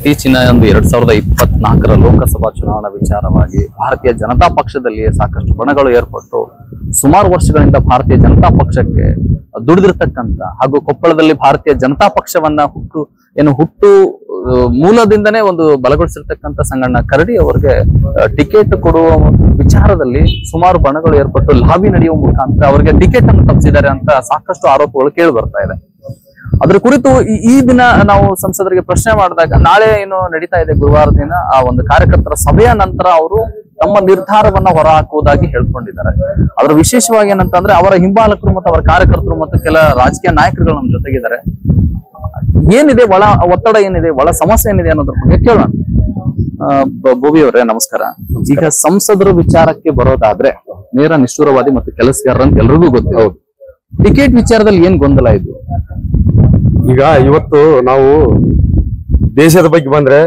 ಇತ್ತೀಚಿನ ಒಂದು ಎರಡ್ ಸಾವಿರದ ಇಪ್ಪತ್ನಾಲ್ಕರ ಲೋಕಸಭಾ ಚುನಾವಣಾ ವಿಚಾರವಾಗಿ ಭಾರತೀಯ ಜನತಾ ಪಕ್ಷದಲ್ಲಿಯೇ ಸಾಕಷ್ಟು ಬಣಗಳು ಏರ್ಪಟ್ಟು ಸುಮಾರು ವರ್ಷಗಳಿಂದ ಭಾರತೀಯ ಜನತಾ ಪಕ್ಷಕ್ಕೆ ದುಡಿದಿರ್ತಕ್ಕಂಥ ಹಾಗೂ ಕೊಪ್ಪಳದಲ್ಲಿ ಭಾರತೀಯ ಜನತಾ ಪಕ್ಷವನ್ನ ಹುಟ್ಟು ಏನು ಹುಟ್ಟು ಆ, ಮೂಲದಿಂದನೇ ಒಂದು ಬಲಗೊಳಿಸಿರ್ತಕ್ಕಂಥ ಸಂಗಣ್ಣ ಕರಡಿ ಅವರಿಗೆ ಟಿಕೆಟ್ ಕೊಡುವ ಒಂದು ವಿಚಾರದಲ್ಲಿ ಸುಮಾರು ಬಣಗಳು ಏರ್ಪಟ್ಟು ಲಾಬಿ ನಡೆಯುವ ಮುಖಾಂತರ ಅವರಿಗೆ ಟಿಕೆಟ್ ಅನ್ನು ತಪ್ಪಿಸಿದ್ದಾರೆ ಅಂತ ಸಾಕಷ್ಟು ಆರೋಪಗಳು ಕೇಳಿ ಬರ್ತಾ ಇದೆ ಅದ್ರ ಕುರಿತು ಈ- ಈ ದಿನ ನಾವು ಸಂಸದರಿಗೆ ಪ್ರಶ್ನೆ ಮಾಡಿದಾಗ ನಾಳೆ ಏನು ನಡೀತಾ ಇದೆ ಗುರುವಾರ ದಿನ ಆ ಒಂದು ಕಾರ್ಯಕರ್ತರ ಸಭೆಯ ನಂತರ ಅವರು ತಮ್ಮ ನಿರ್ಧಾರವನ್ನ ಹೊರಹಾಕುವುದಾಗಿ ಹೇಳ್ಕೊಂಡಿದ್ದಾರೆ ಅದ್ರ ವಿಶೇಷವಾಗಿ ಏನಂತಂದ್ರೆ ಅವರ ಹಿಂಬಾಲಕರು ಮತ್ತು ಅವರ ಕಾರ್ಯಕರ್ತರು ಮತ್ತು ಕೆಲ ರಾಜಕೀಯ ನಾಯಕರುಗಳು ನಮ್ಮ ಜೊತೆಗಿದ್ದಾರೆ ಏನಿದೆ ಒಳ ಒತ್ತಡ ಏನಿದೆ ಒಳ ಸಮಸ್ಯೆ ಏನಿದೆ ಅನ್ನೋದ್ರ ಬಗ್ಗೆ ಕೇಳೋಣ ಆ, ಬ- ಭೋವಿ ಅವರೇ ನಮಸ್ಕಾರ ಈಗ ಸಂಸದರು ವಿಚಾರಕ್ಕೆ ಬರೋದಾದ್ರೆ ನೇರ ನಿಷ್ಠುರವಾದಿ ಮತ್ತು ಕೆಲಸಗಾರರು ಅಂತ ಎಲ್ರಿಗೂ ಗೊತ್ತು ಹೌದು ಟಿಕೆಟ್ ವಿಚಾರದಲ್ಲಿ ಏನ್ ಗೊಂದಲ ಇದು ಈಗ ಇವತ್ತು ನಾವು ದೇಶದ ಬಗ್ಗೆ ಬಂದ್ರೆ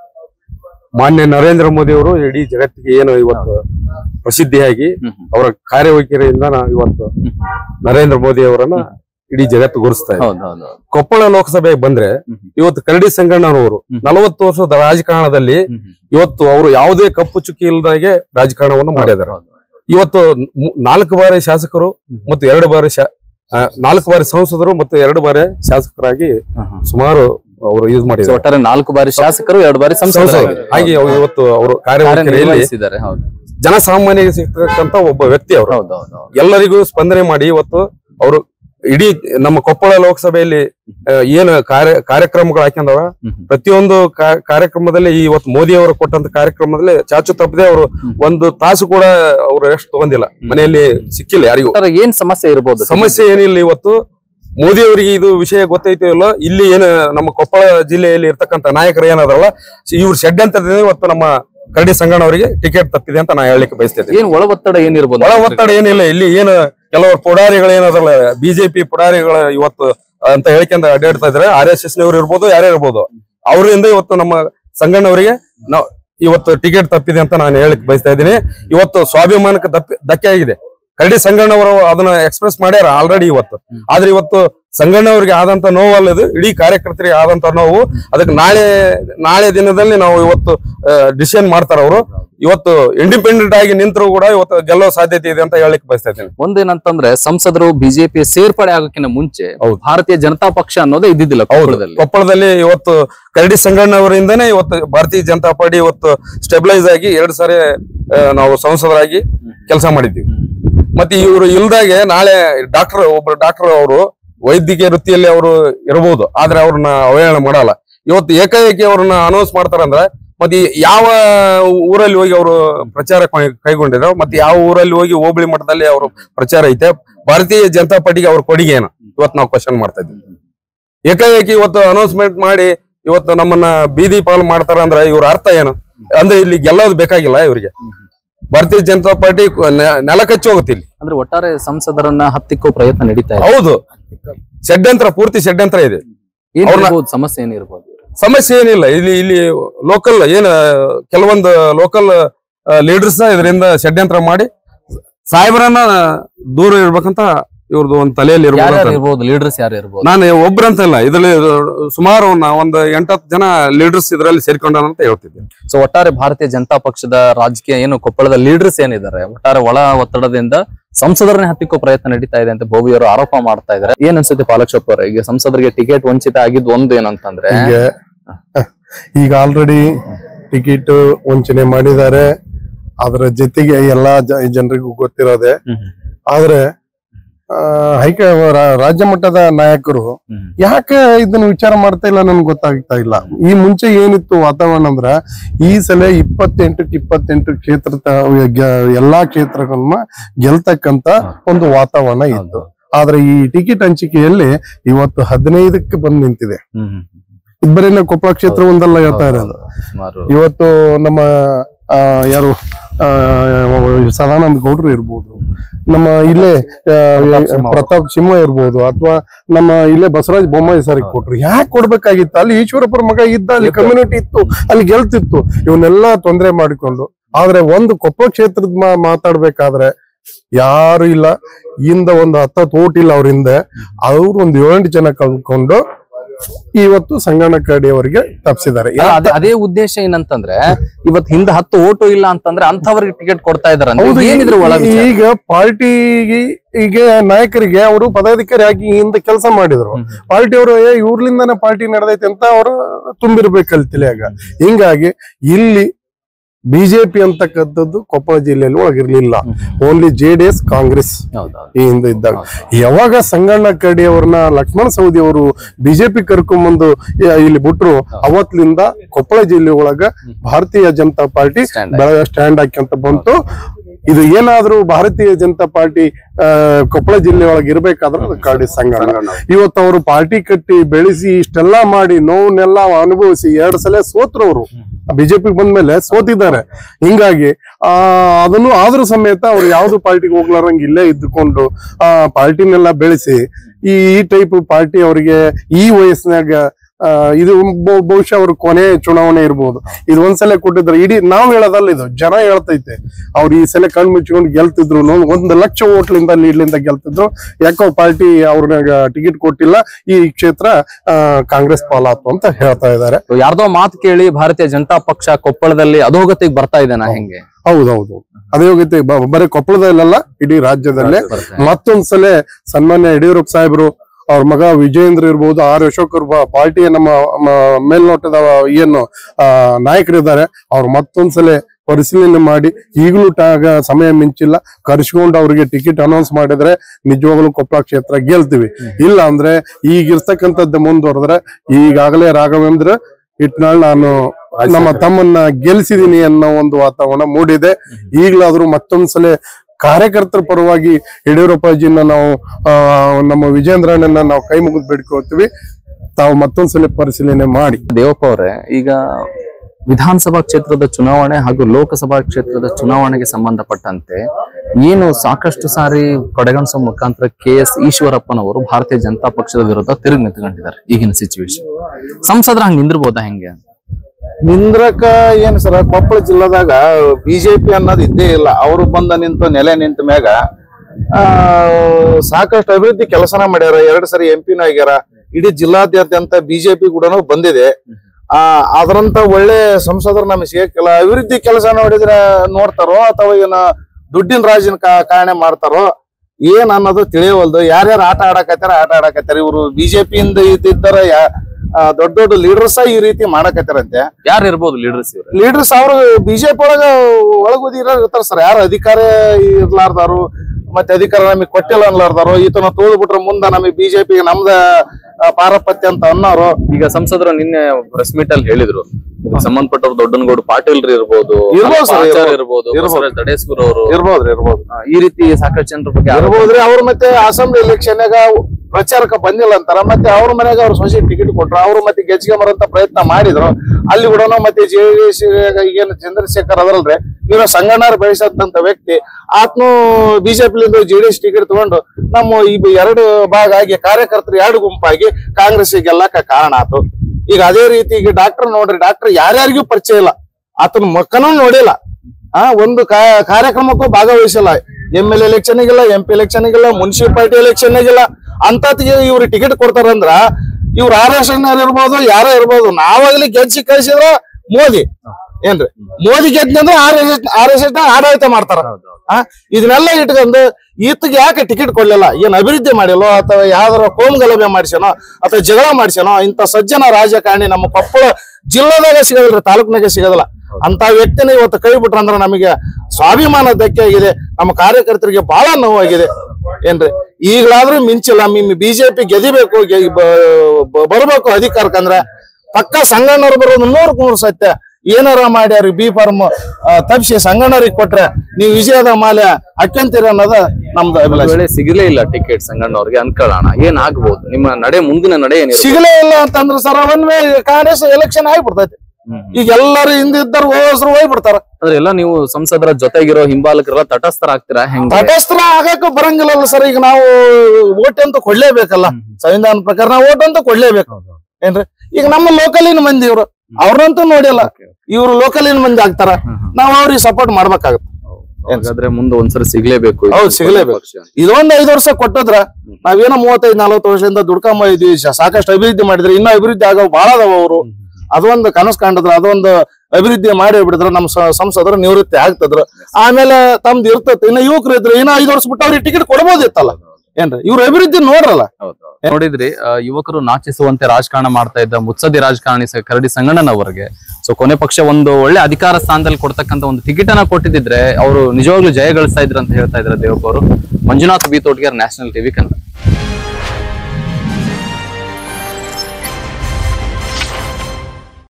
ಮಾನ್ಯ ನರೇಂದ್ರ ಮೋದಿ ಅವರು ಇಡೀ ಜಗತ್ತಿಗೆ ಏನು ಇವತ್ತು ಪ್ರಸಿದ್ಧಿಯಾಗಿ ಹ್ಮ್ ಹ್ಮ್. ಅವರ ಕಾರ್ಯವೈಖರಿಯಿಂದ ನಾವು ಇವತ್ತು ನರೇಂದ್ರ ಮೋದಿ ಅವರನ್ನ ಇಡೀ ಜಗತ್ತು ಗುರುಸ್ತಾ ಇದೆ ಹೌದು ಹೌದು ಹೌದು. ಕೊಪ್ಪಳ ಲೋಕಸಭೆಗೆ ಬಂದ್ರೆ ಹ್ಮ್. ಇವತ್ತು ಕರಡಿ ಸಂಗಣ್ಣನವರು ಹ್ಮ್. ನಲವತ್ತು ವರ್ಷದ ರಾಜಕಾರಣದಲ್ಲಿ ಹ್ಮ್ ಹ್ಮ್. ಇವತ್ತು ಅವರು ಯಾವುದೇ ಕಪ್ಪು ಚುಕ್ಕಿ ಇಲ್ಲದಾಗೆ ರಾಜಕಾರಣವನ್ನು ಮಾಡಿದ್ದಾರೆ ಹೌದು. ಇವತ್ತು ಮು- ನಾಲ್ಕು ಬಾರಿ ಶಾಸಕರು ಮತ್ತು ಎರಡು ಬಾರಿ ಶಾ- ಆ, ನಾಲ್ಕು ಬಾರಿ ಸಂಸದರು ಮತ್ತು ಎರಡು ಬಾರಿ ಶಾಸಕರಾಗಿ ಹ್ಮ್ ಹ್ಮ್. ಸುಮಾರು ಅವರು ಯೂಸ್ ಸೊ ಮಾಡಿದ್ದಾರೆ ಒಟ್ಟಾರೆ ನಾಲ್ಕು ಬಾರಿ ಶಾಸಕರು ಎರಡು ಬಾರಿ ಸಂಸದರಾಗಿದ್ದಾರೆ. ಹಾಗೆ ಅವ್ರು ಇವತ್ತು ಅವರು ಕಾರ್ಯವೈಖರಿಯಲ್ಲಿ ಕಾರ್ಯನಿರ್ವಹಿಸಿದ್ದಾರೆ ಹೌದು ಜನಸಾಮಾನ್ಯರಿಗೆ ಸಿಗ್ತಕ್ಕಂತ ಒಬ್ಬ ವ್ಯಕ್ತಿ ಅವರು ಹೌದು ಹೌದು ಹೌದು. ಎಲ್ಲರಿಗೂ ಸ್ಪಂದನೆ ಮಾಡಿ ಇವತ್ತು ಅವರು ಇಡೀ ನಮ್ಮ ಕೊಪ್ಪಳ ಲೋಕಸಭೆಯಲ್ಲಿ ಆ, ಏನು ಕಾರ್ಯ ಕಾರ್ಯಕ್ರಮಗಳು ಹಾಕ್ಯಂದವ ಹ್ಮ್ ಹ್ಮ್. ಪ್ರತಿಯೊಂದು ಕಾ- ಕಾರ್ಯಕ್ರಮದಲ್ಲಿ ಈ ಇವತ್ತು ಮೋದಿ ಅವರು ಕೊಟ್ಟಂತ ಕಾರ್ಯಕ್ರಮದಲ್ಲಿ ಚಾಚು ತಪ್ಪದೆ ಅವರು ಒಂದು ತಾಸು ಕೂಡ ಅವರು ಎಷ್ಟು ತಗೊಂಡಿಲ್ಲ ಮನೆಯಲ್ಲಿ ಸಿಕ್ಕಿಲ್ಲ ಯಾರಿಗೂ ಒಟ್ಟಾರೆ ಏನ್ ಸಮಸ್ಯೆ ಇರ್ಬೋದು ಸಮಸ್ಯೆ ಏನಿಲ್ಲ ಇವತ್ತು ಮೋದಿ ಅವರಿಗೆ ಇದು ವಿಷಯ ಗೊತ್ತೈತೋ ಇಲ್ಲೋ ಇಲ್ಲಿ ಏನು ನಮ್ಮ ಕೊಪ್ಪಳ ಜಿಲ್ಲೆಯಲ್ಲಿ ಇರ್ತಕ್ಕಂಥ ನಾಯಕರು ಏನದಾರಲ್ಲ ಇವ್ರು ಷಡ್ಯಂತ್ರದಿಂದ ಇವತ್ತು ನಮ್ಮ ಕರಡಿ ಸಂಗಣ್ಣ ಅವರಿಗೆ ಟಿಕೆಟ್ ತಪ್ಪಿದೆ ಅಂತ ನಾ ಹೇಳಲಿಕ್ಕೆ ಬಯಸ್ತೇನೆ ಏನ್ ಒಳ ಒತ್ತಡ ಏನಿರ್ಬೋದು ಒಳ ಒತ್ತಡ ಏನಿಲ್ಲ ಇಲ್ಲಿ ಏನು ಕೆಲವರು ಪುಡಾರಿಗಳು ಏನದಲ್ಲ ಬಿಜೆಪಿ ಪುಡಾರಿಗಳು ಇವತ್ತು ಅಂತ ಹೇಳ್ಕೊಂಡ ಅಡ್ಡಾಡ್ತಾ ಇದ್ರೆ ಆರ್ ಎಸ್ ಎಸ್ ನವರು ಇರ್ಬೋದು ಯಾರೇ ಇರ್ಬೋದು ಅವರಿಂದ ಇವತ್ತು ನಮ್ಮ ಸಂಗಣ್ಣವರಿಗೆ ನಾವು ಇವತ್ತು ಟಿಕೆಟ್ ತಪ್ಪಿದೆ ಅಂತ ನಾನು ಹೇಳಕ್ ಬಯಸ್ತಾ ಇದ್ದೀನಿ ಇವತ್ತು ಸ್ವಾಭಿಮಾನಕ್ಕೆ ದಪ್ಪಿ ಧಕ್ಕೆ ಆಗಿದೆ ಕರಡಿ ಸಂಗಣ್ಣವರು ಅದನ್ನ ಎಕ್ಸ್ಪ್ರೆಸ್ ಮಾಡ್ಯಾರ ಆಲ್ರೆಡಿ ಇವತ್ತು ಆದ್ರೆ ಇವತ್ತು ಸಂಗಣ್ಣವರಿಗೆ ಆದಂತ ನೋವಲ್ಲ ಇದು ಇಡೀ ಕಾರ್ಯಕರ್ತರಿಗೆ ಆದಂತ ನೋವು ಅದಕ್ಕೆ ನಾಳೆ ನಾಳೆ ದಿನದಲ್ಲಿ ನಾವು ಇವತ್ತು ಡಿಸಿಷನ್ ಮಾಡ್ತಾರ ಅವರು ಇವತ್ತು ಇಂಡಿಪೆಂಡೆಂಟ್ ಆಗಿ ನಿಂತರೂ ಕೂಡ ಇವತ್ತು ಗೆಲ್ಲೋ ಸಾಧ್ಯತೆ ಇದೆ ಅಂತ ಹೇಳಲಿಕ್ಕೆ ಬಯಸ್ತಾ ಇದ್ದೀನಿ ಒಂದೇನಂತಂದ್ರೆ ಸಂಸದರು ಬಿಜೆಪಿ ಸೇರ್ಪಡೆ ಆಗೋಕ್ಕಿಂತ ಮುಂಚೆ ಹೌದು. ಭಾರತೀಯ ಜನತಾ ಪಕ್ಷ ಅನ್ನೋದೇ ಇದ್ದಿದ್ದಿಲ್ಲ ಕೊಪ್ಪಳದಲ್ಲಿ ಕೊಪ್ಪಳದಲ್ಲಿ ಇವತ್ತು ಕರಡಿ ಸಂಗಣ್ಣವರಿಂದನೇ ಇವತ್ತು ಭಾರತೀಯ ಜನತಾ ಪಾರ್ಟಿ ಇವತ್ತು ಸ್ಟೆಬಿಲೈಸ್ ಆಗಿ ಎರಡು ಸಾರಿ ಆ, ನಾವು ಸಂಸದರಾಗಿ ಕೆಲಸ ಮಾಡಿದ್ದೀವಿ ಮತ್ತೆ ಇವರು ಇಲ್ದಾಗೆ ನಾಳೆ ಡಾಕ್ಟರ್ ಒಬ್ರು ಡಾಕ್ಟರ್ ಅವರು ವೈದ್ಯಕೀಯ ವೃತ್ತಿಯಲ್ಲಿ ಅವರು ಇರಬಹುದು ಆದ್ರೆ ಅವ್ರನ್ನ ಅವಹೇಳನ ಮಾಡಲ್ಲ ಇವತ್ತು ಏಕಾಏಕಿ ಅವ್ರನ್ನ ಅನೌನ್ಸ್ ಮಾಡ್ತಾರಂದ್ರೆ ಮತ್ತೆ ಈ ಯಾವ ಊರಲ್ಲಿ ಹೋಗಿ ಅವರು ಪ್ರಚಾರ ಕೈ- ಕೈಗೊಂಡಿದ್ರು ಮತ್ತೆ ಯಾವ ಊರಲ್ಲಿ ಹೋಗಿ ಹೋಬಳಿ ಮಟ್ಟದಲ್ಲಿ ಅವರು ಪ್ರಚಾರ ಐತೆ ಭಾರತೀಯ ಜನತಾ ಪಾರ್ಟಿಗೆ ಅವ್ರ ಕೊಡುಗೆ ಏನು ಇವತ್ತು ನಾವು ಕ್ವಶನ್ ಮಾಡ್ತಾ ಇದ್ದೀವಿ ಏಕಾಏಕಿ ಇವತ್ತು ಅನೌನ್ಸ್ಮೆಂಟ್ ಮಾಡಿ ಇವತ್ತು ನಮ್ಮನ್ನ ಬೀದಿ ಪಾಲು ಮಾಡ್ತಾರ ಅಂದ್ರೆ ಇವ್ರ ಅರ್ಥ ಏನು ಅಂದ್ರೆ ಇಲ್ಲಿ ಗೆಲ್ಲೋದು ಬೇಕಾಗಿಲ್ಲ ಇವರಿಗೆ ಭಾರತೀಯ ಜನತಾ ಪಾರ್ಟಿ ನೆ- ನೆಲಕಚ್ಚಿ ಹೋಗುತ್ತೆ ಇಲ್ಲಿ ಅಂದ್ರೆ ಒಟ್ಟಾರೆ ಸಂಸದರನ್ನ ಹತ್ತಿಕ್ಕೋ ಪ್ರಯತ್ನ ನಡೀತಾ ಇದೆ ಹೌದು ಷಡ್ಯಂತ್ರ ಪೂರ್ತಿ ಷಡ್ಯಂತ್ರ ಇದೆ ಏನ್ ಅವ್ರನ್ನ- ಇರ್ಬೋದು ಸಮಸ್ಯೆ ಏನಿರ್ಬೋದು ಸಮಸ್ಯೆ ಏನಿಲ್ಲ ಇಲ್ಲಿ ಇಲ್ಲಿ ಲೋಕಲ್ ಏನ್ ಕೆಲವೊಂದು ಲೋಕಲ್ ಲೀಡರ್ಸ್ ಇದರಿಂದ ಷಡ್ಯಂತ್ರ ಮಾಡಿ ಸಾಹೇಬರನ್ನ ದೂರ ಇರ್ಬೇಕಂತ ಇವ್ರದ್ದು ಒಂದು ತಲೆಯಲ್ಲಿ ಇರ್ಬೋದು ಯಾರ್ಯಾರು ಅಂತ. ಇರ್ಬೋದು ಲೀಡರ್ಸ್ ಯಾರು ಇರ್ಬೋದು ನಾನು ಒಬ್ರಂತಲ್ಲ ಇದ್ರಲ್ಲಿ ಸುಮಾರು ಒಂದು ಒಂದು ಎಂಟತ್ತು ಜನ ಲೀಡರ್ಸ್ ಇದರಲ್ಲಿ ಸೇರ್ಕೊಂಡಾನ ಅಂತ ಹೇಳ್ತಿದ್ದೆ ಸೊ ಒಟ್ಟಾರೆ ಭಾರತೀಯ ಜನತಾ ಪಕ್ಷದ ರಾಜಕೀಯ ಏನು ಕೊಪ್ಪಳದ ಲೀಡರ್ಸ್ ಏನಿದ್ದಾರೆ ಒಟ್ಟಾರೆ ಒಳ ಒತ್ತಡದಿಂದ ಸಂಸದರನ್ನೇ ಹತ್ತಿಕ್ಕೋ ಪ್ರಯತ್ನ ನಡೀತಾ ಇದೆ ಅಂತ ಬೋವಿಯವರು ಆರೋಪ ಮಾಡ್ತಾ ಇದ್ದಾರೆ ಏನ್ ಅನ್ಸುತ್ತೆ ಪಾಲಕ್ಷಪ್ಪ ಅವರೇ ಈಗ ಸಂಸದರಿಗೆ ಟಿಕೆಟ್ ವಂಚಿತ ಆಗಿದ್ದು ಒಂದು ಏನಂತಂದ್ರೆ ಈಗ ಈಗ ಆಲ್ರೆಡಿ ಟಿಕೆಟ್ ವಂಚನೆ ಮಾಡಿದ್ದಾರೆ ಅದರ ಜೊತೆಗೆ ಎಲ್ಲಾ ಜ- ಜನರಿಗೂ ಗೊತ್ತಿರೋದೆ ಆದ್ರೆ ಆ, ಹೈಕ ರಾ- ರಾಜ್ಯ ಮಟ್ಟದ ನಾಯಕರು ಹ್ಮ್. ಯಾಕೆ ಇದನ್ನ ವಿಚಾರ ಮಾಡ್ತಾ ಇಲ್ಲ ನನ್ಗೆ ಗೊತ್ತಾಗ್ತಾ ಇಲ್ಲ ಈ ಮುಂಚೆ ಏನಿತ್ತು ವಾತಾವರಣ ಅಂದ್ರ ಈ ಸಲ ಇಪ್ಪತ್ತೆಂಟಕ್ಕೆ ಇಪ್ಪತ್ತೆಂಟು ಕ್ಷೇತ್ರ ಎಲ್ಲಾ ಕ್ಷೇತ್ರಗಳನ್ನ ಗೆಲ್ತಕ್ಕಂತ ಒಂದು ವಾತಾವರಣ ಇತ್ತು ಆದ್ರೆ ಈ ಟಿಕೆಟ್ ಹಂಚಿಕೆಯಲ್ಲಿ ಇವತ್ತು ಹದಿನೈದಕ್ಕೆ ಬಂದ್ ನಿಂತಿದೆ ಹ್ಮ್ ಹ್ಮ್. ಇದ್ ಬರೀ ನಾವು ಕೊಪ್ಪಳ ಕ್ಷೇತ್ರ ಒಂದಲ್ಲ ಹೇಳ್ತಾ ಇರೋದು ಸುಮಾರು ಇವತ್ತು ನಮ್ಮ ಆ, ಯಾರು ಆ, ಸದಾನಂದ ಗೌಡ್ರು ಇರ್ಬೋದು ನಮ್ಮ ಇಲ್ಲೇ ಆ, ಪ್ರತಾಪ್ ಸಿಂಹ ಅವರು. ಪ್ರತಾಪ್ ಸಿಂಹ ಇರ್ಬೋದು ಅಥವಾ ನಮ್ಮ ಇಲ್ಲೇ ಬಸವರಾಜ ಬೊಮ್ಮಾಯಿ ಸರ್ ಕೊಟ್ರು ಯಾಕೆ ಕೊಡ್ಬೇಕಾಗಿತ್ತು ಅಲ್ಲಿ ಈಶ್ವರಪ್ಪರ ಮಗ ಇದ್ದ ಅಲ್ಲಿ ಕಮ್ಯುನಿಟಿ ಇತ್ತು ಅಲ್ಲಿ ಗೆಲ್ತಿತ್ತು ಇವನ್ನೆಲ್ಲ ತೊಂದರೆ ಮಾಡಿಕೊಂಡು ಆದ್ರೆ ಒಂದು ಕೊಪ್ಪಳ ಕ್ಷೇತ್ರದ ಮಾ- ಮಾತಾಡ್ಬೇಕಾದ್ರೆ ಯಾರು ಇಲ್ಲ ಇಂದ ಒಂದು ಹತ್ತತ್ತು ಓಟ್ ಇಲ್ಲ ಅವ್ರ ಹಿಂದೆ ಅವ್ರು ಒಂದು ಏಳೆಂಟು ಜನ ಕಳ್ಕೊಂಡು ಇವತ್ತು ಸಂಗಣ್ಣ ಕರಡಿ ಅವರಿಗೆ ತಪ್ಪಿಸಿದ್ದಾರೆ ಅದೇ ಅದೇ ಉದ್ದೇಶ ಏನಂತಂದ್ರೆ ಇವತ್ ಹಿಂದೆ ಹತ್ತು ಓಟು ಇಲ್ಲ ಅಂತಂದ್ರೆ ಅಂತವ್ರಿಗೆ ಟಿಕೆಟ್ ಕೊಡ್ತಾ ಇದಾರೆ ಹೌದು ಏನಿದ್ರು ಒಳ ಈ- ಈಗ ಪಾರ್ಟಿಗೆ ಈಗ ನಾಯಕರಿಗೆ ಅವರು ಪದಾಧಿಕಾರಿ ಆಗಿ ಹಿಂದೆ ಕೆಲಸ ಮಾಡಿದ್ರು ಪಾರ್ಟಿ ಅವರು ಏ ಇವ್ರಲಿಂದಾನೆ ಪಾರ್ಟಿ ನಡೆದೈತೆ ಅಂತ ಅವರು ತುಂಬಿರ್ಬೇಕಲ್ಲಿ ತಲೆಯಾಗ ಹಿಂಗಾಗಿ ಇಲ್ಲಿ ಬಿಜೆಪಿ ಅಂತಕ್ಕಂಥದ್ದು ಕೊಪ್ಪಳ ಜಿಲ್ಲೆಯಲ್ಲಿ ಒಳಗಿರ್ಲಿಲ್ಲ only J D S Congress ಹೌದೌದು ಈ ಹಿಂದೆ ಇದ್ದಾಗ ಯಾವಾಗ ಸಂಗಣ್ಣ ಕರಡಿ ಅವ್ರನ್ನ ಲಕ್ಷ್ಮಣ ಸವದಿ ಅವರು ಬಿಜೆಪಿ ಕರ್ಕೊಂಡ್ಬಂದು ಯ- ಇಲ್ಲಿ ಬಿಟ್ರು ಅವತ್ಲಿಂದ ಕೊಪ್ಪಳ ಜಿಲ್ಲೆ ಒಳಗ ಭಾರತೀಯ ಜನತಾ ಪಾರ್ಟಿ Stand ಬೆಳಗ ಸ್ಟ್ಯಾಂಡ್ ಹಾಕ್ಯಂತ ಬಂತು ಇದು ಏನಾದ್ರೂ ಭಾರತೀಯ ಜನತಾ ಪಾರ್ಟಿ ಆ, ಕೊಪ್ಪಳ ಜಿಲ್ಲೆ ಒಳಗೆ ಇರ್ಬೇಕಾದ್ರೆ ಅದು ಕರಡಿ ಸಂಗಣ್ಣ ಇವತ್ತು ಅವರು ಪಾರ್ಟಿ ಕಟ್ಟಿ ಬೆಳೆಸಿ ಇಷ್ಟೆಲ್ಲಾ ಮಾಡಿ ನೋವನ್ನೆಲ್ಲ ಅನುಭವಿಸಿ ಎರಡ್ ಸಲ ಸೋತ್ರು ಅವರು ಬಿಜೆಪಿ ಬಂದ್ಮೇಲೆ ಸೋತಿದ್ದಾರೆ ಹಿಂಗಾಗಿ ಆ ಅದನ್ನು ಆದ್ರೂ ಸಮೇತ ಅವ್ರು ಯಾವ್ದು ಪಾರ್ಟಿಗೆ ಹೋಗ್ಲಾರಂಗ್ ಇಲ್ಲೇ ಇದ್ದುಕೊಂಡು ಆ ಪಾರ್ಟಿನೆಲ್ಲ ಬೆಳೆಸಿ ಈ ಟೈಪ್ ಪಾರ್ಟಿ ಅವರಿಗೆ ಈ ವಯಸ್ಸಿನಾಗ ಆ, ಇದು ಬಹು- ಬಹುಶಃ ಅವ್ರ ಕೊನೆ ಚುನಾವಣೆ ಇರ್ಬೋದು ಇದು ಒಂದ್ಸಲ ಕೊಟ್ಟಿದ್ರೆ ಇಡೀ ನಾವ್ ಹೇಳೋದಲ್ಲ ಇದು ಜನ ಹೇಳ್ತೈತೆ ಅವ್ರು ಈ ಸಲ ಕಣ್ ಮುಚ್ಕೊಂಡು ಗೆಲ್ತಿದ್ರು ನೋ- ಒಂದು ಲಕ್ಷ ಓಟ್ಲಿಂದ ಲೀಡ್ಲಿಂದ ಗೆಲ್ತಿದ್ರು ಯಾಕೋ ಪಾರ್ಟಿ ಅವ್ರನ್ನ ಟಿಕೆಟ್ ಕೊಟ್ಟಿಲ್ಲ ಈ ಕ್ಷೇತ್ರ ಆ, ಕಾಂಗ್ರೆಸ್ ಪಾಲಾತು ಅಂತ ಹೇಳ್ತಾ ಇದ್ದಾರೆ ಯಾರ್ದೋ ಮಾತು ಕೇಳಿ ಭಾರತೀಯ ಜನತಾ ಪಕ್ಷ ಕೊಪ್ಪಳದಲ್ಲಿ ಅಧೋಗತಿಗೆ ಬರ್ತಾ ಇದೇನಾ ಹೆಂಗೆ ಹೌದೌದು ಅದೇ ಹೋಗೈತೆ ಬ- ಬರೀ ಕೊಪ್ಪಳದಲ್ಲ ಇಡೀ ರಾಜ್ಯದಲ್ಲೇ ಮತ್ತೊಂದ್ಸಲ ಸನ್ಮಾನ್ಯ ಯಡಿಯೂರಪ್ಪ ಸಾಹೇಬರು ಅವ್ರ ಮಗ ವಿಜಯೇಂದ್ರ ಇರ್ಬೋದು ಆರ್ ಅಶೋಕ್ ಇರ್ಬೋದು ಪಾರ್ಟಿಯ ನಮ್ಮ ಮ- ಮೇಲ್ನೋಟದ ಏನು ಆ, ನಾಯಕರಿದ್ದಾರೆ ಅವ್ರು ಮತ್ತೊಂದ್ಸಲ ಪರಿಶೀಲನೆ ಮಾಡಿ ಈಗಲೂ ಟಾಗ ಸಮಯ ಮಿಂಚಿಲ್ಲ ಕರ್ಸ್ಕೊಂಡು ಅವ್ರಿಗೆ ಟಿಕೆಟ್ ಅನೌನ್ಸ್ ಮಾಡಿದ್ರೆ ನಿಜವಾಗ್ಲೂ ಕೊಪ್ಪಳ ಕ್ಷೇತ್ರ ಗೆಲ್ತೀವಿ ಇಲ್ಲ ಅಂದ್ರೆ ಈಗ ಇರ್ತಕ್ಕಂಥದ್ದು ಮುಂದುವರೆದ್ರೆ ಈಗಾಗಲೇ ರಾಘವೇಂದ್ರ ಇಟ್ನಾಳ್ ನಾನು ನಮ್ಮ ತಮ್ಮನ್ನ ಗೆಲ್ಸಿದೀನಿ ಅನ್ನೋ ಒಂದು ವಾತಾವರಣ ಮೂಡಿದೆ ಈಗಲಾದ್ರೂ ಮತ್ತೊಂದ್ಸಲ ಕಾರ್ಯಕರ್ತರ ಪರವಾಗಿ ಯಡಿಯೂರಪ್ಪಾಜಿನ ನಾವು ಆ, ನಮ್ಮ ವಿಜೇಂದ್ರಣ್ಣನ ನಾವು ಕೈ ಮುಗಿದು ಬೇಡ್ಕೊಳ್ತೀವಿ ತಾವು ಮತ್ತೊಂದ್ಸಲ ಪರಿಶೀಲನೆ ಮಾಡಿ ದೇವಪ್ಪ ಅವರೇ ಈಗ ವಿಧಾನಸಭಾ ಕ್ಷೇತ್ರದ ಚುನಾವಣೆ ಹಾಗೂ ಲೋಕಸಭಾ ಕ್ಷೇತ್ರದ ಚುನಾವಣೆಗೆ ಸಂಬಂಧಪಟ್ಟಂತೆ ಏನು ಸಾಕಷ್ಟು ಸಾರಿ ಕಡೆಗಣಿಸೋ ಮುಖಾಂತರ ಕೆ ಎಸ್ ಈಶ್ವರಪ್ಪನವರು ಭಾರತೀಯ ಜನತಾ ಪಕ್ಷದ ವಿರುದ್ಧ ತಿರುಗಿ ನಿಂತ್ಕೊಂಡಿದ್ದಾರೆ ಈಗಿನ ಸಿಚುವೇಶನ್ ಸಂಸದ್ರ ಹಂಗ ನಿಂದಿರ್ಬೋದಾ ಹೆಂಗೆ ನಿಂದ್ರಕ ಏನ್ ಸರ ಕೊಪ್ಪಳ ಜಿಲ್ಲಾದಾಗ ಬಿಜೆಪಿ ಅನ್ನೋದು ಇದ್ದೇ ಇಲ್ಲ ಅವರು ಬಂದ ನಿಂತು ನೆಲೆ ನಿಂತ ಮ್ಯಾಗ ಆ ಸಾಕಷ್ಟು ಅಭಿವೃದ್ಧಿ ಕೆಲಸನ ಮಾಡ್ಯಾರ ಎರಡ್ ಸರಿ ಎಂ ಪಿನೂ ಆಗ್ಯಾರ ಇಡೀ ಜಿಲ್ಲಾದ್ಯಂತ ಬಿಜೆಪಿ ಕೂಡ ಬಂದಿದೆ ಆ ಅದರಂತ ಒಳ್ಳೆ ಸಂಸದರು ನಮಗೆ ಸಿಗಕ್ಕಿಲ್ಲ ಅಭಿವೃದ್ಧಿ ಕೆಲಸ ನೋಡಿದ್ರೆ ನೋಡ್ತಾರೋ ಅಥವಾ ಏನ ದುಡ್ಡಿನ ರಾಜಿನ ಕಾ- ಕಾರಣ ಮಾಡ್ತಾರೋ ಏನ್ ಅನ್ನೋದು ತಿಳಿಯವಲ್ದು ಯಾರ್ಯಾರು ಆಟ ಆಡಕತ್ತಾರ ಆಟ ಆಡಕತ್ತಾರ ಇವರು ಬಿಜೆಪಿಯಿಂದ ಇದ್ದಿದ್ದಾರ ಯಾ ಆ, ದೊಡ್ಡ ದೊಡ್ಡ ಲೀಡರ್ಸ್ ಈ ರೀತಿ ಮಾಡಕತ್ತಾರಂತೆ ಯಾರು ಇರ್ಬೋದು ಲೀಡರ್ಸ್ ಇವ್ರೆ ಲೀಡರ್ಸ್ ಅವ್ರು ಬಿಜೆಪಿ ಒಳಗ ಒಳಗೋದಿ ಇರ್ತಾರ ಸರ್ ಯಾರು ಅಧಿಕಾರ ಇರ್ಲಾರ್ದಾರು ಮತ್ತೆ ಅಧಿಕಾರ ನಮಗೆ ಕೊಟ್ಟಿಲ್ಲ ಅನ್ಲಾರ್ದಾರು ಈತನ ತೋದು ಬಿಟ್ರೆ ಮುಂದ ನಮಗೆ ಬಿಜೆಪಿ ನಮ್ದ ಆ, ಪಾರಪತ್ಯ ಅಂತ ಅನ್ನೋರು ಈಗ ಸಂಸದರು ನಿನ್ನೆ ಪ್ರೆಸ್ ಮೀಟ್ ಅಲ್ಲಿ ಹೇಳಿದ್ರು ಇದಕ್ಕೆ ಸಂಬಂಧಪಟ್ಟವ್ರು ದೊಡ್ಡನಗೌಡ ಪಾಟೀಲ್ ಇರ್ಬೋದು ಇರ್ಬೋದು sir, ಆಚಾರ್ ಇರ್ಬೋದು. ಇರ್ಬೋದು ಇರ್ಬೋದು. ಬಸವರಾಜ್ ದಡೇಸ್ಕೂರ್ ಅವರು ಇರ್ಬೋದ್ರಿ ಇರ್ಬೋದು ಈ ರೀತಿ ಸಾಕಷ್ಟು ಜನರ ಬಗ್ಗೆ ಆರೋಪ ಇರ್ಬೋದ್ರಿ ಅವ್ರು ಮತ್ತೆ ಅಸೆಂಬ್ಲಿ ಎಲೆಕ್ಷನ್ ಪ್ರಚಾರಕ್ಕೆ ಬಂದಿಲ್ಲ ಅಂತಾರ ಮತ್ತೆ ಅವ್ರ ಮನೆಗೆ ಅವ್ರ ಸೊಸೆ ಟಿಕೆಟ್ ಕೊಟ್ರು ಅವ್ರು ಮತ್ತೆ ಗೆಜ್ಜಿಗೆ ಬರೋಂತ ಪ್ರಯತ್ನ ಮಾಡಿದ್ರು ಅಲ್ಲಿ ಕೂಡ ಮತ್ತೆ ಜೆ ಡಿ ಎಸ್ ಈಗೇನು ಚಂದ್ರಶೇಖರ್ ಅದಲ್ರಿ ಇವ್ರ ಸಂಗಣ್ಣಾರ್ ಬೆಳೆಸಂತ ವ್ಯಕ್ತಿ ಆತ್ನು ಬಿಜೆಪಿಲಿಂದ ಜೆ ಡಿ ಎಸ್ ಟಿಕೆಟ್ ತಗೊಂಡು ನಮ್ಮ ಈ ಎರಡು ಭಾಗ ಆಗಿ ಕಾರ್ಯಕರ್ತರು ಎರಡು ಗುಂಪಾಗಿ ಕಾಂಗ್ರೆಸ್ ಗೆಲ್ಲಕ ಕಾರಣ ಆತು ಈಗ ಅದೇ ರೀತಿ ಈಗ ಡಾಕ್ಟರ್ ನೋಡ್ರಿ ಡಾಕ್ಟರ್ ಯಾರ್ಯಾರಿಗೂ ಪರಿಚಯ ಇಲ್ಲ ಆತನ ಮಕ್ಕನೂ ನೋಡಿಲ್ಲ ಆ ಒಂದು ಕಾ- ಕಾರ್ಯಕ್ರಮಕ್ಕೂ ಭಾಗವಹಿಸಿಲ್ಲ ಎಂ ಎಲ್ ಎಲೆಕ್ಷನ್ ಗಿಲ್ಲ ಎಂ ಪಿ ಎಲೆಕ್ಷನ್ ಗಿಲ್ಲ ಮುನ್ಸಿಪಾಲಿಟಿ ಎಲೆಕ್ಷನ್ ಗಿಲ್ಲ ಅಂತತಿಗೆ ಇವ್ರು ಟಿಕೆಟ್ ಕೊಡ್ತಾರಂದ್ರ ಇವ್ರು ಆರ್ ಎಸ್ ಇರ್ಬೋದು ಯಾರೋ ಇರ್ಬೋದು ನಾವಾಗ್ಲಿ ಗೆಲ್ಸಿ ಕಳಿಸಿದ್ರ ಮೋದಿ ಏನ್ರಿ ಮೋದಿ ಗೆದ್ದಂದ್ರೆ R S S R S S ಆಡಳಿತ ಮಾಡ್ತಾರ ಆ ಇದನ್ನೆಲ್ಲ ಇಟ್ಕೊಂಡು ಈತಗೆ ಯಾಕೆ ಟಿಕೆಟ್ ಕೊಡ್ಲಿಲ್ಲ ಏನ್ ಅಭಿವೃದ್ಧಿ ಮಾಡಿಲ್ಲೋ ಅಥವಾ ಯಾವ್ದಾರ ಕೋಮು ಗಲಭೆ ಮಾಡಿಸ್ಯಾನೋ ಅಥವಾ ಜಗಳ ಮಾಡಿಸ್ಯಾನೋ ಇಂತ ಸಜ್ಜನ ರಾಜಕಾರಣಿ ನಮ್ಮ ಕೊಪ್ಪಳ ಜಿಲ್ಲಾದಾಗ ಸಿಗೋದಿಲ್ರಿ ತಾಲೂಕಿನಾಗ ಸಿಗೋದಿಲ್ಲ ಅಂತ ವ್ಯಕ್ತಿನ ಇವತ್ತು ಕೈ ಬಿಟ್ರ ಅಂದ್ರೆ ನಮಗೆ ಸ್ವಾಭಿಮಾನ ಧಕ್ಕೆ ಆಗಿದೆ ನಮ್ಮ ಕಾರ್ಯಕರ್ತರಿಗೆ ಬಹಳ ನೋವಾಗಿದೆ ಏನ್ರಿ ಈಗಲಾದ್ರೂ ಮಿಂಚಿಲ್ಲ ಬಿಜೆಪಿ ಗೆದಿಬೇಕು ಗೆ- ಬ- ಬ- ಬರ್ಬೇಕು ಅಧಿಕಾರಕ್ಕಂದ್ರೆ ಪಕ್ಕ ಸಂಗಣ್ಣವ್ರು ಬರೋದು ನೂರಕ್ ನೂರು ಸತ್ಯ ಏನಾರ ಮಾಡ್ಯಾರ ಬಿ ಫಾರ್ಮ್ ತಪ್ಸಿ ಸಂಗಣ್ಣವ್ರಿಗೆ ಕೊಟ್ರೆ ನೀವು ವಿಜಯದ ಮಾಲೆ ಅಕ್ಕಂತೀರ ಅನ್ನೋದ ನಮ್ದು ಒಂದ್ ಅಭಿಲಾಷೆ ವೇಳೆ ಸಿಗಲೇ ಇಲ್ಲ ಟಿಕೆಟ್ ಸಂಗಣ್ಣವ್ರಿಗೆ ಅನ್ಕೊಳ್ಳೋಣ ಏನ್ ಆಗ್ಬೋದು ನಿಮ್ಮ ನಡೆ ಮುಂದಿನ ನಡೆ ಏನಿರ್ಬೋದು ಸಿಗಲೇ ಇಲ್ಲ ಅಂತಂದ್ರೆ ಸರ್ ಒಮ್ಮೆ ಕಾಂಗ್ರೆಸ್ ಎಲೆಕ್ಷನ್ ಆಗ್ಬಿಡ್ತೈತಿ ಈಗ ಎಲ್ಲರೂ ಹಿಂದಿದ್ದಾರ ಹೋಸ್ರು ಹೋಗ್ಬಿಡ್ತಾರ ಅಂದ್ರೆ ಎಲ್ಲ ನೀವು ಸಂಸದರ ಜೊತೆಗಿರೋ ಹಿಂಬಾಲಕರೆಲ್ಲ ತಟಸ್ಥರಾಗ್ತೀರಾ ಹೆಂಗೆ ತಟಸ್ಥ ಆಗಕ್ಕೆ ಬರಂಗಿಲ್ಲಲ್ಲ ಸರ್ ಈಗ ನಾವು ಓಟ್ ಅಂತ ಕೊಡ್ಲೇಬೇಕಲ್ಲ ಸಂವಿಧಾನ ಪ್ರಕಾರ ನಾವು ಓಟ್ ಅಂತ ಕೊಡ್ಲೇಬೇಕು ಏನ್ರಿ ಈಗ ನಮ್ಮ ಲೋಕಲಿನ ಮಂದಿ ಇವ್ರು ಅವ್ರನ್ನಂತೂ ನೋಡಿಲ್ಲ ಇವ್ರು ಲೋಕಲಿನ ಮಂದಿ ಆಗ್ತಾರ ನಾವು ಅವ್ರಿಗೆ ಸಪೋರ್ಟ್ ಮಾಡ್ಬೇಕಾಗತ್ತೆ ಹಾಗಾದ್ರೆ ಮುಂದೆ ಒಂದ್ಸರಿ ಸಿಗ್ಲೇಬೇಕು ಇದು ಹೌದು, ಸಿಗ್ಲೇಬೇಕು. ಪಕ್ಷ. ಇದೊಂದ್ ಐದು ವರ್ಷ ಕೊಟ್ಟದ್ರ ನಾವೇನೋ ಮೂವತ್ತೈದು ನಲವತ್ತು ವರ್ಷದಿಂದ ದುಡ್ಕೊಂಬ ಇದೀವಿ ಶ- ಸಾಕಷ್ಟು ಅಭಿವೃದ್ಧಿ ಮಾಡಿದ್ರೆ ಇನ್ನೂ ಅಭಿವೃದ್ಧಿ ಆಗೋ ಬಹಳ ಅದಾವ ಅವರು ಅದೊಂದು ಕನಸು ಕಂಡದ್ರ ಅದೊಂದು ಅಭಿವೃದ್ಧಿ ಮಾಡಿ ಬಿಡಿದ್ರ ನಮ್ಮ ಸ- ಸಂಸದರು ನಿವೃತ್ತಿ ಆಗ್ತದ್ರು ಆಮೇಲೆ ತಮ್ದು ಇರ್ತೈತಿ ಇನ್ನ ಯುವಕರು ಇದ್ರು ಇನ್ನ ಐದು ವರ್ಷ ಬಿಟ್ಟು ಅವ್ರಿಗೆ ಟಿಕೆಟ್ ಕೊಡ್ಬೋದಿತ್ತಲ್ಲ ಏನ್ರಿ ಇವ್ರ ಅಭಿವೃದ್ಧಿ ನೋಡ್ರಲ್ಲ ನೋಡಿದ್ರಿ ಆ, ಯುವಕರು ನಾಚಿಸುವಂತೆ ರಾಜಕಾರಣ ಮಾಡ್ತಾ ಇದ್ದ ಮುತ್ಸದಿ ರಾಜಕಾರಣಿ ಸ- ಕರಡಿ ಸಂಗಣ್ಣನವರಿಗೆ ಸೊ ಕೊನೆ ಪಕ್ಷ ಒಂದು ಒಳ್ಳೆ ಅಧಿಕಾರ ಸ್ಥಾನದಲ್ಲಿ ಕೊಡ್ತಕ್ಕಂತ ಒಂದು ಟಿಕೆಟ್ ಅನ್ನ ಕೊಟ್ಟಿದ್ರೆ ಅವರು ನಿಜವಾಗ್ಲೂ ಜಯ ಗಳಿಸ್ತಾ ಇದ್ರು ಅಂತ ಹೇಳ್ತಾ ಇದ್ದಾರೆ ದೇವಪ್ಪ ಅವರು Manjunath B Thotger national TV Kannada